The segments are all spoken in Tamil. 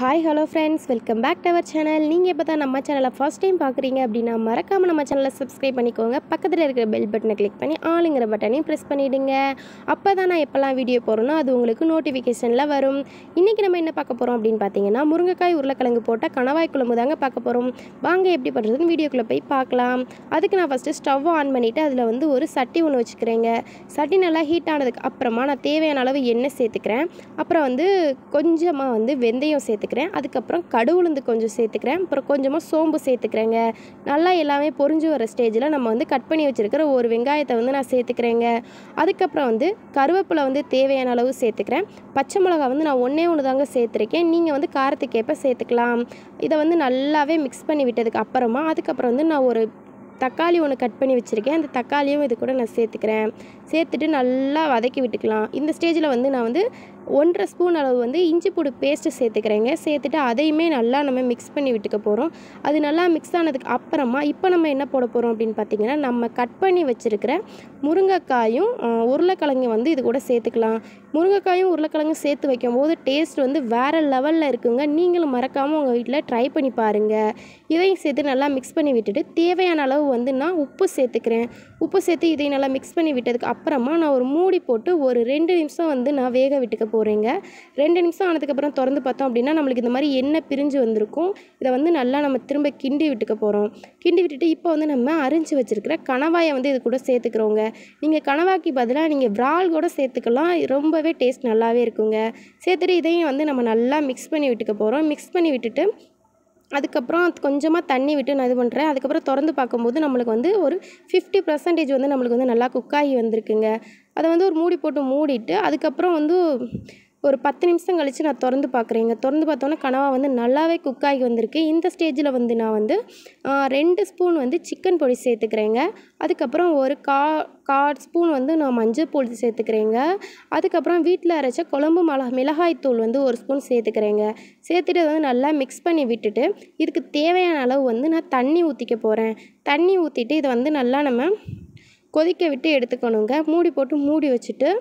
hi hello friends welcome back to our channel நீங்கள் இப்போ தான் நம்ம சேனலை ஃபர்ஸ்ட் டைம் பார்க்குறீங்க அப்படின்னா மறக்காமல் நம்ம சேனலை சப்ஸ்கிரைப் பண்ணிக்கோங்க பக்கத்தில் இருக்கிற பெல் பட்டனை கிளிக் பண்ணி ஆளுங்கிற பட்டனையும் ப்ரெஸ் பண்ணிவிடுங்க அப்போ தான் நான் எப்போல்லாம் வீடியோ போகிறேனோ அது உங்களுக்கு நோட்டிஃபிகேஷனில் வரும் இன்றைக்கி நம்ம என்ன பார்க்க போகிறோம் அப்படின்னு பார்த்தீங்கன்னா முருங்கைக்காய் உருளைக்கிழங்கு போட்ட கணவாய் குழம்பு தாங்க பார்க்க போகிறோம் வாங்க எப்படி பண்ணுறதுன்னு வீடியோக்குள்ளே போய் பார்க்கலாம் அதுக்கு நான் ஃபஸ்ட்டு ஸ்டவ் ஆன் பண்ணிவிட்டு அதில் வந்து ஒரு சட்டி ஒன்று வச்சுக்கிறேங்க சட்டி நல்லா ஹீட் ஆனதுக்கு அப்புறமா நான் தேவையான அளவு எண்ணெய் சேர்த்துக்கிறேன் அப்புறம் வந்து கொஞ்சமாக வந்து வெந்தயம் சேர்த்துக்கிறேன் அதுக்கப்புறம் கடுகுளுந்து கொஞ்சம் சேர்த்துக்கிறேன் அப்புறம் கொஞ்சமாக சோம்பு சேர்த்துக்கிறேங்க நல்லா எல்லாமே பொரிஞ்சு வர ஸ்டேஜில் நம்ம வந்து கட் பண்ணி வச்சுருக்கிற ஒரு வெங்காயத்தை வந்து நான் சேர்த்துக்கிறேங்க அதுக்கப்புறம் வந்து கருவேப்பிலை வந்து தேவையான அளவு சேர்த்துக்கிறேன் பச்சை மிளகா வந்து நான் ஒன்றே ஒன்று தாங்க சேர்த்துருக்கேன் நீங்கள் வந்து காரத்துக்கேற்ப சேர்த்துக்கலாம் இதை வந்து நல்லாவே மிக்ஸ் பண்ணி விட்டதுக்கு அப்புறமா அதுக்கப்புறம் வந்து நான் ஒரு தக்காளி ஒன்று கட் பண்ணி வச்சுருக்கேன் அந்த தக்காளியும் இது கூட நான் சேர்த்துக்கிறேன் சேர்த்துட்டு நல்லா வதக்கி விட்டுக்கலாம் இந்த ஸ்டேஜில் வந்து நான் வந்து ஒன்றரை ஸ்பூன் அளவு வந்து இஞ்சி பூடு பேஸ்ட்டு சேர்த்துக்கிறேங்க சேர்த்துட்டு அதையுமே நல்லா நம்ம மிக்ஸ் பண்ணி விட்டுக்க போகிறோம் அது நல்லா மிக்ஸ் ஆனதுக்கு அப்புறமா இப்போ நம்ம என்ன போட போகிறோம் அப்படின்னு பார்த்தீங்கன்னா நம்ம கட் பண்ணி வச்சுருக்கிற முருங்கைக்காயும் அஹ், உருளைக்கிழங்கு வந்து இது கூட சேர்த்துக்கலாம் முருங்கைக்காயும் உருளைக்கிழங்கும் சேர்த்து வைக்கும்போது டேஸ்ட் வந்து வேறு லெவலில் இருக்குங்க நீங்களும் மறக்காமல் உங்கள் வீட்டில் ட்ரை பண்ணி பாருங்கள் இதையும் சேர்த்து நல்லா மிக்ஸ் பண்ணி விட்டுட்டு தேவையான அளவு வந்து நான் உப்பு சேர்த்துக்கிறேன் உப்பு சேர்த்து இதையும் நல்லா மிக்ஸ் பண்ணி விட்டதுக்கு அப்புறமா நான் ஒரு மூடி போட்டு ஒரு ரெண்டு நிமிஷம் வந்து நான் வேக விட்டுக்க போகிறேங்க ரெண்டு நிமிஷம் ஆனதுக்கப்புறம் திறந்து பார்த்தோம் அப்படின்னா நம்மளுக்கு இந்த மாதிரி எண்ணெய் பிரிஞ்சு வந்திருக்கும் இதை வந்து நல்லா நம்ம திரும்ப கிண்டி விட்டுக்க போகிறோம் கிண்டி விட்டுட்டு இப்போ வந்து நம்ம அரிஞ்சு வச்சுருக்கிற கணவாயை வந்து இது கூட சேர்த்துக்கிறோங்க நீங்கள் கணவாய்க்கு பதிலாக நீங்கள் விரால் கூட சேர்த்துக்கலாம் ரொம்பவே டேஸ்ட் நல்லாவே இருக்குங்க சேர்த்துட்டு இதையும் வந்து நம்ம நல்லா மிக்ஸ் பண்ணி விட்டுக்க போகிறோம் மிக்ஸ் பண்ணி விட்டுட்டு அதுக்கப்புறம் கொஞ்சமாக தண்ணி விட்டு நான் இது பண்ணுறேன் அதுக்கப்புறம் திறந்து பார்க்கும்போது நம்மளுக்கு வந்து ஒரு ஃபிஃப்டி பர்சன்டேஜ் வந்து நம்மளுக்கு வந்து நல்லா குக்காகி வந்திருக்குங்க அதை வந்து ஒரு மூடி போட்டு மூடிட்டு அதுக்கப்புறம் வந்து ஒரு பத்து நிமிஷம் கழித்து நான் திறந்து பார்க்குறேங்க திறந்து பார்த்தோன்னே கனவா வந்து நல்லாவே குக்காகி வந்திருக்கு இந்த ஸ்டேஜில் வந்து நான் வந்து ஆ, ரெண்டு ஸ்பூன் வந்து சிக்கன் பொடி சேர்த்துக்கிறேங்க அதுக்கப்புறம் ஒரு கா கால் ஸ்பூன் வந்து நான் மஞ்சள் பொடி சேர்த்துக்கிறேங்க அதுக்கப்புறம் வீட்டில் அரைச்ச குழம்பு மிளகா மிளகாய் தூள் வந்து ஒரு ஸ்பூன் சேர்த்துக்கிறேங்க சேர்த்துட்டு அதை வந்து நல்லா மிக்ஸ் பண்ணி விட்டுட்டு இதுக்கு தேவையான அளவு வந்து நான் தண்ணி ஊற்றிக்க போகிறேன் தண்ணி ஊற்றிட்டு இதை வந்து நல்லா நம்ம கொதிக்க விட்டு எடுத்துக்கணுங்க மூடி போட்டு மூடி வச்சுட்டு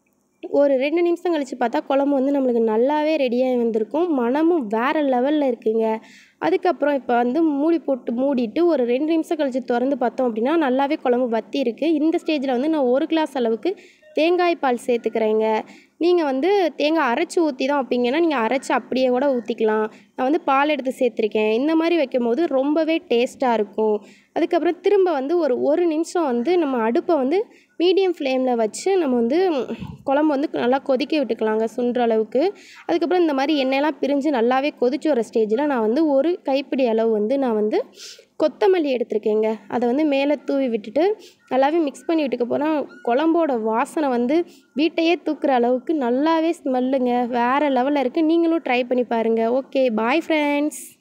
ஒரு ரெண்டு நிமிஷம் கழித்து பார்த்தா குழம்பு வந்து நம்மளுக்கு நல்லாவே ரெடியாகி வந்திருக்கும் மணமும் வேறு லெவலில் இருக்குங்க அதுக்கப்புறம் இப்போ வந்து மூடி போட்டு மூடிட்டு ஒரு ரெண்டு நிமிஷம் கழித்து திறந்து பார்த்தோம் அப்படின்னா நல்லாவே குழம்பு வத்தி இருக்குது இந்த ஸ்டேஜில் வந்து நான் ஒரு கிளாஸ் அளவுக்கு தேங்காய் பால் சேர்த்துக்கிறேங்க நீங்கள் வந்து தேங்காய் அரைச்சி ஊற்றி தான் வைப்பீங்கன்னா நீங்கள் அரைச்சி அப்படியே கூட ஊற்றிக்கலாம் நான் வந்து பால் எடுத்து சேர்த்துருக்கேன் இந்த மாதிரி வைக்கும்போது ரொம்பவே டேஸ்ட்டாக இருக்கும் அதுக்கப்புறம் திரும்ப வந்து ஒரு ஒரு நிமிஷம் வந்து நம்ம அடுப்பை வந்து மீடியம் ஃப்ளேமில் வச்சு நம்ம வந்து குழம்பு வந்து நல்லா கொதிக்க விட்டுக்கலாங்க சுண்டுற அளவுக்கு அதுக்கப்புறம் இந்த மாதிரி எண்ணெயெல்லாம் பிரிஞ்சு நல்லாவே கொதிச்சு வர ஸ்டேஜில் நான் வந்து ஒரு கைப்பிடி அளவு வந்து நான் வந்து கொத்தமல்லி எடுத்திருக்கேங்க அதை வந்து மேலே தூவி விட்டுட்டு நல்லாவே மிக்ஸ் பண்ணி விட்டுக்க போனால் குழம்போட வாசனை வந்து வீட்டையே தூக்குற அளவுக்கு நல்லாவே ஸ்மெல்லுங்க வேறு லெவலில் இருக்குது நீங்களும் ட்ரை பண்ணி பாருங்கள் ஓகே பாய் ஃப்ரெண்ட்ஸ்